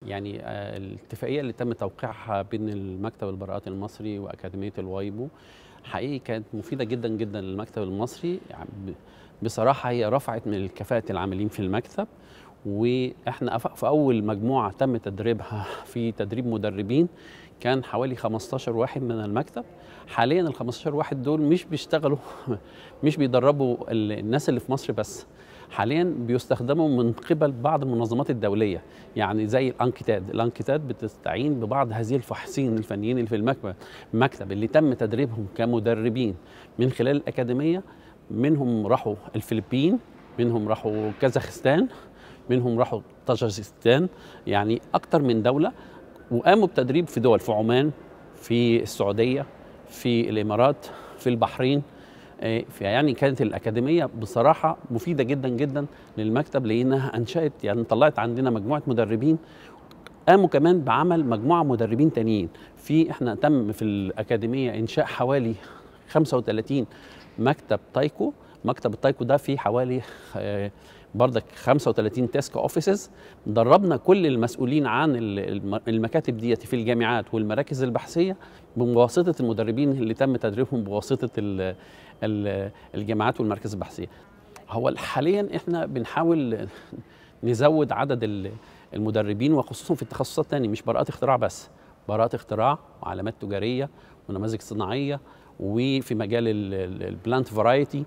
يعني آه، الاتفاقية اللي تم توقيعها بين المكتب البراءات المصري وأكاديمية الوايبو حقيقي كانت مفيدة جدا جدا للمكتب المصري يعني ب- بصراحة هي رفعت من كفاءة العاملين في المكتب واحنا أف- في أول مجموعة تم تدريبها في تدريب مدربين كان حوالي 15 واحد من المكتب حاليا ال 15 واحد دول مش بيشتغلوا مش بيدربوا ال- الناس اللي في مصر بس حاليا بيستخدموا من قبل بعض المنظمات الدوليه يعني زي الانكتاد الانكتاد بتستعين ببعض هذه الفحصين الفنيين اللي في المكتب المكتب اللي تم تدريبهم كمدربين من خلال الاكاديميه منهم راحوا الفلبين منهم راحوا كازاخستان منهم راحوا طاجيكستان يعني اكتر من دوله وقاموا بتدريب في دول في عمان في السعوديه في الامارات في البحرين آه، فيعني كانت الأكاديمية بصراحة مفيدة جدا جدا للمكتب لأنها أنشأت يعني طلعت عندنا مجموعة مدربين قاموا كمان بعمل مجموعة مدربين تانيين في احنا تم في الأكاديمية إنشاء حوالي 35 مكتب تايكو مكتب التايكو ده فيه حوالي آه، بردك 35 تاسك اوفيسز دربنا كل المسؤولين عن ال- الم- المكاتب ديت في الجامعات والمراكز البحثيه بواسطه المدربين اللي تم تدريبهم بواسطه ال- ال- الجامعات والمراكز البحثيه. هو حاليا احنا بنحاول نزود عدد ال- المدربين وخصوصا في التخصصات الثانيه مش براءات اختراع بس براءات اختراع وعلامات تجاريه ونماذج صناعيه وفي مجال البلانت فرايتي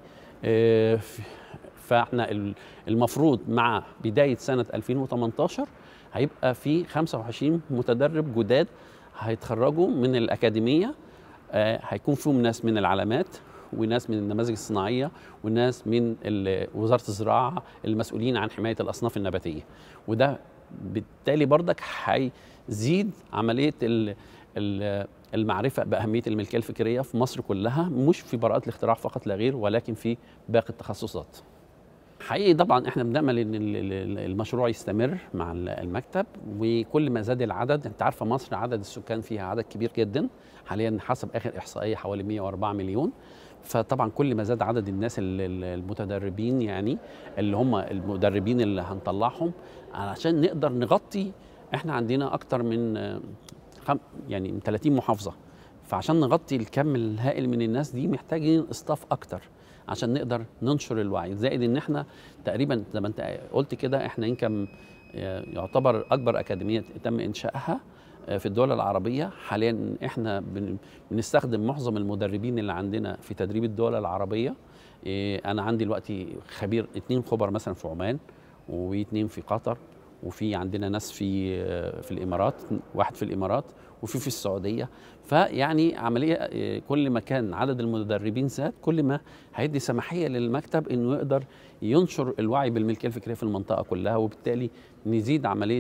فاحنا ال- المفروض مع بدايه سنه 2018 هيبقى في 25 متدرب جداد هيتخرجوا من الاكاديميه آه، هيكون فيهم ناس من العلامات وناس من النماذج الصناعيه وناس من ال- وزاره الزراعه المسؤولين عن حمايه الاصناف النباتيه وده بالتالي بردك هيزيد عمليه ال- ال- المعرفه باهميه الملكيه الفكريه في مصر كلها مش في براءات الاختراع فقط لا غير ولكن في باقي التخصصات حقيقي طبعا احنا بنامل ان ال- ال- المشروع يستمر مع ال- المكتب وكل ما زاد العدد انت عارفه مصر عدد السكان فيها عدد كبير جدا حاليا حسب اخر احصائيه حوالي 104 مليون فطبعا كل ما زاد عدد الناس ال- ال- المتدربين يعني اللي هم المدربين اللي هنطلعهم علشان نقدر نغطي احنا عندنا اكتر من آه، خم يعني من 30 محافظه فعشان نغطي الكم الهائل من الناس دي محتاجين اصطاف اكتر عشان نقدر ننشر الوعي زائد ان احنا تقريبا زي ما انت قلت كده احنا يمكن يعتبر اكبر اكاديميه تم انشائها في الدول العربيه حاليا احنا بن- بنستخدم معظم المدربين اللي عندنا في تدريب الدول العربيه إيه، انا عندي دلوقتي خبير اتنين خبر مثلا في عمان واتنين في قطر وفي عندنا ناس في في الامارات واحد في الامارات وفي في السعوديه فيعني عمليه إيه، كل ما كان عدد المدربين زاد كل ما هيدي سماحيه للمكتب انه يقدر ينشر الوعي بالملكيه الفكريه في المنطقه كلها وبالتالي نزيد عمليه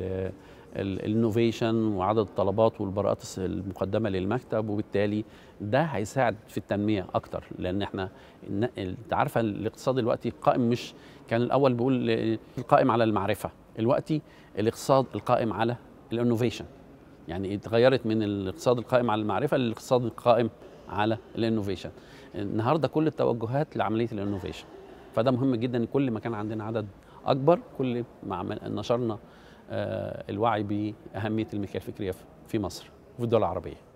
الانوفيشن وعدد الطلبات والبراءات الس- المقدمه للمكتب وبالتالي ده هيساعد في التنميه اكتر لان احنا الن- انت عارفه الاقتصاد دلوقتي قائم مش كان الاول بيقول آه، القائم على المعرفه دلوقتي الاقتصاد القائم على الانوفيشن يعني اتغيرت من الاقتصاد القائم على المعرفه للاقتصاد القائم على الانوفيشن النهارده كل التوجهات لعمليه الانوفيشن فده مهم جدا كل ما كان عندنا عدد اكبر كل ما عمل- نشرنا آه، الوعي باهميه الملكيه الفكريه في مصر وفي الدول العربيه